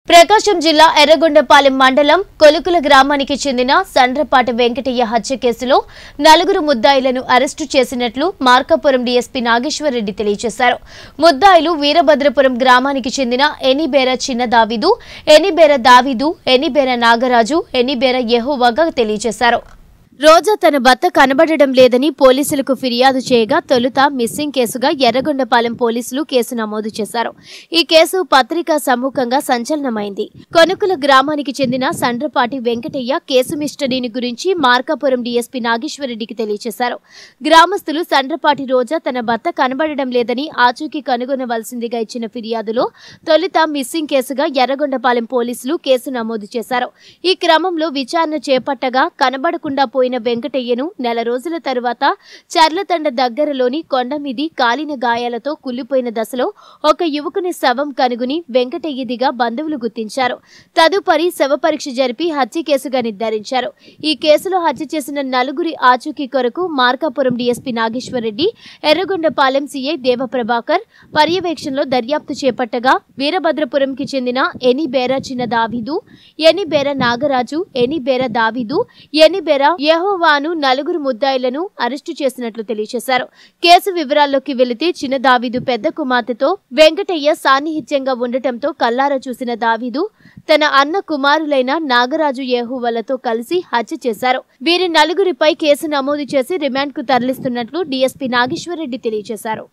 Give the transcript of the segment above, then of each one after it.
ప్రకాశం జిల్లా ఎర్రగొండపాలెం మండలం కొలుకుల గ్రామానికి చెందిన సండ్రపాటి వెంకటయ్య హత్య కేసులో నలుగురు ముద్దాయిలను అరెస్టు చేసినట్లు మార్కాపురం డీఎస్పీ నాగేశ్వరరెడ్డి తెలియజేశారు ముద్దాయిలు వీరభద్రపురం గ్రామానికి చెందిన ఎనిబేర చిన్న దావిదు ఎనిబేర దావిదు ఎనిబేర నాగరాజు ఎనిబేర యెహోవాగా తెలియజేశారు రోజా తన భర్త కనబడడం లేదని పోలీసులకు ఫిర్యాదు చేయగా తొలుత మిస్సింగ్ కేసుగా ఎర్రగొండపాలెం పోలీసులు కేసు నమోదు చేశారు ఈ కేసు పత్రికా సమ్ముఖంగా సంచలనమైంది కొనుకుల గ్రామానికి చెందిన సండ్రపాటి వెంకటయ్య కేసు మిస్టరీని గురించి మార్కాపురం డీఎస్పీ నాగేశ్వరరెడ్డికి తెలియజేశారు గ్రామస్తులు సండ్రపాటి రోజా తన భర్త కనబడడం లేదని ఆచూకీ కనుగొనవలసిందిగా ఇచ్చిన ఫిర్యాదులో తొలుత మిస్సింగ్ కేసుగా ఎర్రగొండపాలెం పోలీసులు కేసు నమోదు చేశారు ఈ క్రమంలో విచారణ చేపట్టగా కనబడకుండా పోయిన వెంకటయ్యను నెల రోజుల తరువాత చర్లతండ దగ్గరలోని కొండ మీది కాలిన గాయాలతో కుళ్ళిపోయిన దశలో ఒక యువకుని శవం కనుగొని వెంకటయ్యదిగా బంధువులు గుర్తించారు తదుపరి శవ పరీక్ష జరిపి హత్య కేసుగా నిర్ధారించారు ఈ కేసులో హత్య చేసిన నలుగురి ఆచూకీ కొరకు మార్కాపురం డీఎస్పీ నాగేశ్వరరెడ్డి ఎర్రగొండపాలెం సీఐ దేవప్రభాకర్ పర్యవేక్షణలో దర్యాప్తు చేపట్టగా వీరభద్రపురంకి చెందిన ఎని బేర చిన్న దావీదు ఎని బేర నాగరాజు ఎని బేర దావీదు ఎని బేర యెహోవాను నలుగురు ముద్దాయిలను అరెస్టు చేసినట్లు తెలియజేశారు కేసు వివరాల్లోకి వెళితే చిన్న దావీదు పెద్ద కుమార్తెతో వెంకటయ్య సాన్నిహిత్యంగా ఉండటంతో కల్లారా చూసిన దావీదు తన అన్న కుమారులైన నాగరాజు యెహోవాలతో కలిసి హత్య చేశారు వీరి నలుగురిపై కేసు నమోదు చేసి రిమాండ్కు తరలిస్తున్నట్లు డీఎస్పీ నాగేశ్వరరెడ్డి తెలియజేశారు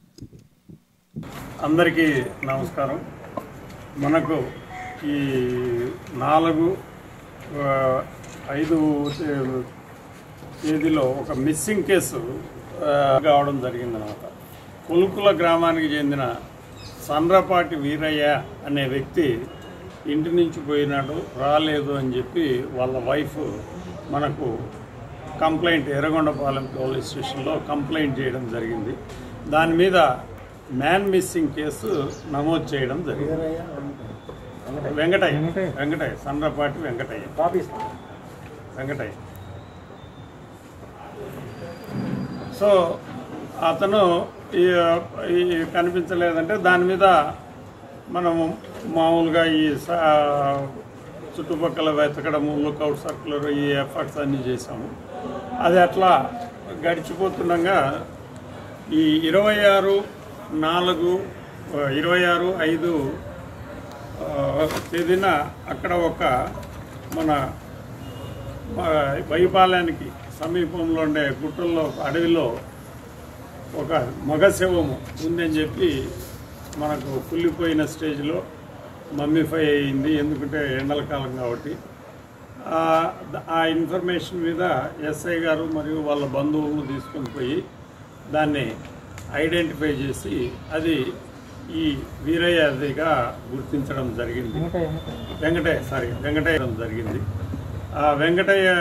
అందరికీ నమస్కారం మనకు ఈ నాలుగు ఆ, ఐదు తే- తేదీలో ఒక మిస్సింగ్ కేసు ఆ, కావడం జరిగిందనమాట కొలుకుల గ్రామానికి చెందిన సండ్రపాటి వీరయ్య అనే వ్యక్తి ఇంటి నుంచి పోయినాడు రాలేదు అని చెప్పి వాళ్ళ వైఫ్ మనకు కంప్లైంట్ ఎర్రగొండపాలెం పోలీస్ స్టేషన్లో కంప్లైంట్ చేయడం జరిగింది దాని మీద మ్యాన్ మిస్సింగ్ కేసు నమోదు చేయడం జరిగింది వెంకటయ్య వెంకటయ్య సండ్రపాటి వెంకటయ్య వెంకటయ్య సో అతను ఈ ఈ కనిపించలేదంటే దాని మీద మనము మామూలుగా ఈ స- చుట్టుపక్కల వెతకడము లుకౌట్ సర్కులర్ ఈ ఎఫర్ట్స్ అన్నీ చేసాము అది అట్లా గడిచిపోతుండగా ఈ ఇరవై ఆరు నాలుగు ఆ, ఇరవై ఆరు ఐదు ఆ, తేదీన అక్కడ ఒక మన ఆ, వైపాలయానికి సమీపంలో ఉండే గుట్టల్లో అడవిలో ఒక మగ శవము ఉందని చెప్పి మనకు కుళ్ళిపోయిన స్టేజ్లో మమ్మీఫై అయింది ఎందుకంటే ఎండల కాలం కాబట్టి ఆ, ద- ఆ ఇన్ఫర్మేషన్ మీద ఎస్ఐ గారు మరియు వాళ్ళ బంధువులను తీసుకొని పోయి దాన్ని ఐడెంటిఫై చేసి అది ఈ వీరయ్యదిగా గుర్తించడం జరిగింది వెంకటయ్య సారీ వెంకటయ్య జరిగింది ఆ వెంకటయ్య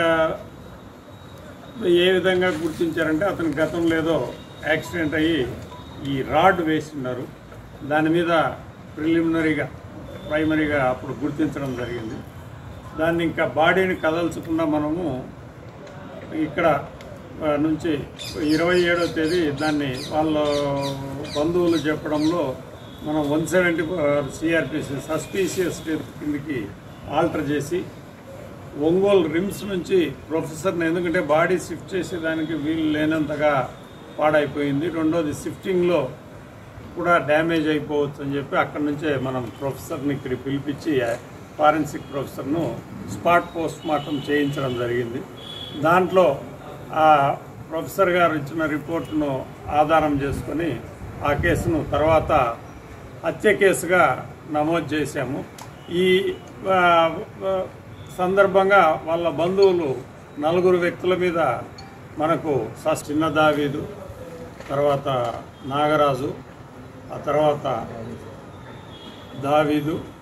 ఏ విధంగా గుర్తించారంటే అతని గతంలో ఏదో యాక్సిడెంట్ అయ్యి ఈ రాడ్ వేస్తున్నారు దాని మీద ప్రిలిమినరీగా ప్రైమరీగా అప్పుడు గుర్తించడం జరిగింది దాన్ని ఇంకా బాడీని కదల్చకుండా మనము ఇక్కడ ఆ, నుంచి ఇరవై ఏడవ తేదీ దాన్ని వాళ్ళ బంధువులు చెప్పడంలో మనం వన్ సెవెంటీ సిఆర్పిసి సస్పీషియస్ కిందకి ఆల్టర్ చేసి ఒంగోలు రిమ్స్ నుంచి ప్రొఫెసర్ని ఎందుకంటే బాడీ షిఫ్ట్ చేసేదానికి వీలు లేనంతగా పాడైపోయింది రెండోది షిఫ్టింగ్లో కూడా డ్యామేజ్ అయిపోవచ్చు అని చెప్పి అక్కడి నుంచే మనం ప్రొఫెసర్ని ఇక్కడ పిలిపించి ఫారెన్సిక్ ప్రొఫెసర్ను స్పాట్ పోస్ట్ మార్టం చేయించడం జరిగింది దాంట్లో ఆ ప్రొఫెసర్ గారు ఇచ్చిన రిపోర్టును ఆధారం చేసుకొని ఆ కేసును తర్వాత హత్య కేసుగా నమోదు చేశాము ఈ ఆ, ఆ, సందర్భంగా వాళ్ళ బంధువులు నలుగురు వ్యక్తుల మీద మనకు స- చిన్న దావీదు తర్వాత నాగరాజు ఆ తర్వాత దావీదు